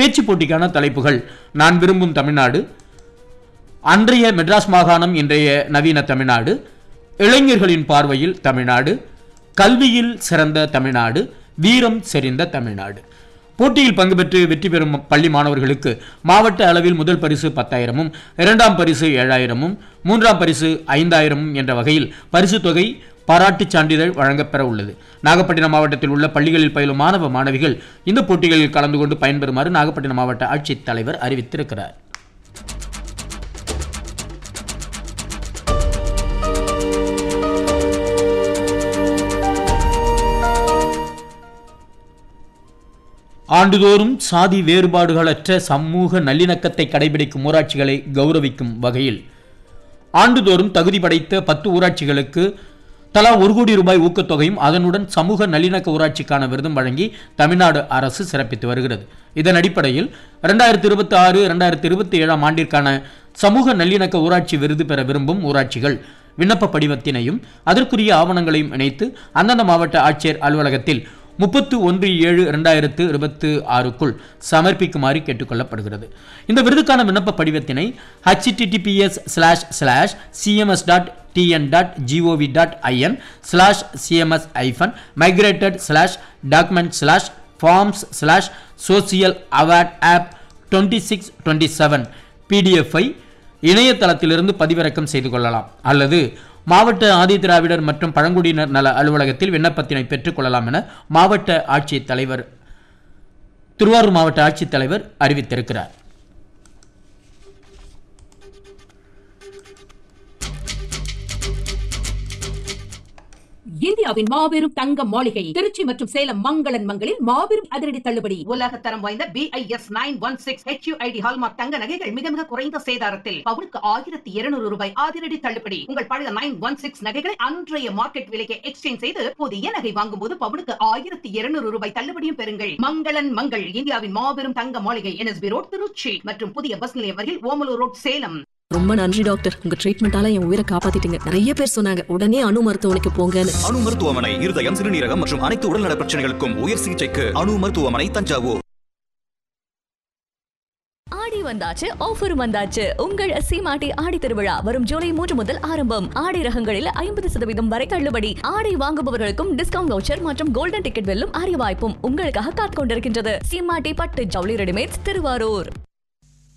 பேச்சு போட்டிக்கான தலைப்புகள் நான் விரும்பும் தமிழ்நாடு அன்றைய மெட்ராஸ் மாகாணம் இன்றைய நவீன தமிழ்நாடு இளைஞர்களின் பார்வையில் தமிழ்நாடு கல்வியில் சிறந்த தமிழ்நாடு வீரம் செறிந்த தமிழ்நாடு போட்டியில் பங்கு பெற்று வெற்றி பெறும் பள்ளி மாணவர்களுக்கு மாவட்ட அளவில் முதல் பரிசு பத்தாயிரமும் இரண்டாம் பரிசு ஏழாயிரமும் மூன்றாம் பரிசு ஐந்தாயிரமும் என்ற வகையில் பரிசு தொகை பாராட்டுச் சான்றிதழ் வழங்கப்பெற உள்ளது நாகப்பட்டினம் மாவட்டத்தில் உள்ள பள்ளிகளில் பயிலும் மாணவ மாணவிகள் இந்த போட்டிகளில் கலந்து கொண்டு பயன்பெறுமாறு நாகப்பட்டினம் மாவட்ட ஆட்சித் தலைவர் அறிவித்திருக்கிறார் ஆண்டுதோறும் சாதி வேறுபாடுகளற்ற சமூக நல்லிணக்கத்தை கடைபிடிக்கும் ஊராட்சிகளை கௌரவிக்கும் வகையில் ஆண்டுதோறும் தகுதி படைத்த பத்து ஊராட்சிகளுக்கு தலா ஒரு கோடி ரூபாய் ஊக்கத்தொகையும் அதனுடன் சமூக நல்லிணக்க ஊராட்சிக்கான விருதும் வழங்கி தமிழ்நாடு அரசு சிறப்பித்து வருகிறது இதன் அடிப்படையில் இரண்டாயிரத்தி இருபத்தி ஆறு இரண்டாயிரத்தி இருபத்தி ஏழாம் ஆண்டிற்கான சமூக நல்லிணக்க ஊராட்சி விருது பெற விரும்பும் ஊராட்சிகள் விண்ணப்ப படிவத்தினையும் அதற்குரிய ஆவணங்களையும் இணைத்து அந்தந்த மாவட்ட ஆட்சியர் அலுவலகத்தில் முப்பத்து ஒன்று ஏழு இரண்டாயிரத்து இருபத்து ஆறுக்குள் சமர்ப்பிக்குமாறு கேட்டுக்கொள்ளப்படுகிறது இந்த விருதுக்கான விண்ணப்ப படிவத்தினை https slash slash CMS dot TN dot GOV dot IN slash CMS hyphen migrated slash document slash forms slash social award of twenty six twenty seven பிடிஎஃப்ஐ இணையதளத்திலிருந்து பதிவிறக்கம் செய்து கொள்ளலாம் அல்லது மாவட்ட ஆதிதிராவிடர் மற்றும் பழங்குடியினர் நல அலுவலகத்தில் விண்ணப்பத்தினை பெற்றுக்கொள்ளலாம் என மாவட்ட ஆட்சித் தலைவர் திருவாரூர் மாவட்ட ஆட்சித் தலைவர் அறிவித்திருக்கிறார் இந்தியாவின் மாபெரும் தங்க மாளிகை திருச்சி மற்றும் சேலம் மங்களன் மங்களில் மாபெரும் அதிரடி தள்ளுபடி உலக தரம் வாய்ந்த BIS nine one six HUID hallmark தங்க நகைகள் மிக மிக குறைந்த சேதாரத்தில் பவுனுக்கு ஆயிரத்தி இருநூறு ரூபாய் அதிரடி தள்ளுபடி உங்கள் பழைய நைன் ஒன் சிக்ஸ் நகைகளை அன்றைய மார்க்கெட் விலைக்கு எக்ஸ்சேஞ்ச் செய்து புதிய நகை வாங்கும் போது பவுனுக்கு ஆயிரத்தி இருநூறு ரூபாய் தள்ளுபடியும் பெறுங்கள் மங்களன் மங்கள் இந்தியாவின் மாபெரும் தங்க மாளிகை என்எஸ்பி ரோட் திருச்சி மற்றும் புதிய பஸ் நிலையம் வரையில் ஓமலூர் ரோட் சேலம் ரொம்ப நன்றி டாக்டர் உங்க ட்ரீட்மெண்டால என் உயிரை காப்பாத்திட்டீங்க நிறைய பேர் சொன்னாங்க உடனே அணு மருத்துவமனைக்கு போங்கன்னு அணு மருத்துவமனை இருதயம் சிறுநீரகம் மற்றும் அனைத்து உடல்நல பிரச்சனைகளுக்கும் உயர் சிகிச்சைக்கு அணு மருத்துவமனை தஞ்சாவூர் ஆடி வந்தாச்சு ஆஃபரும் வந்தாச்சு உங்கள் சீமாட்டி ஆடி திருவிழா வரும் ஜூலை மூன்று முதல் ஆரம்பம் ஆடை ரகங்களில் ஐம்பது சதவீதம் வரை தள்ளுபடி ஆடை வாங்குபவர்களுக்கும் டிஸ்கவுண்ட் வவுச்சர் மற்றும் கோல்டன் டிக்கெட் வெல்லும் அரிய வாய்ப்பும் உங்களுக்காக காத்துக் கொண்டிருக்கின்றது சீமாட்டி பட்டு ஜவுளி ரெடிமேட்ஸ் திருவாரூர்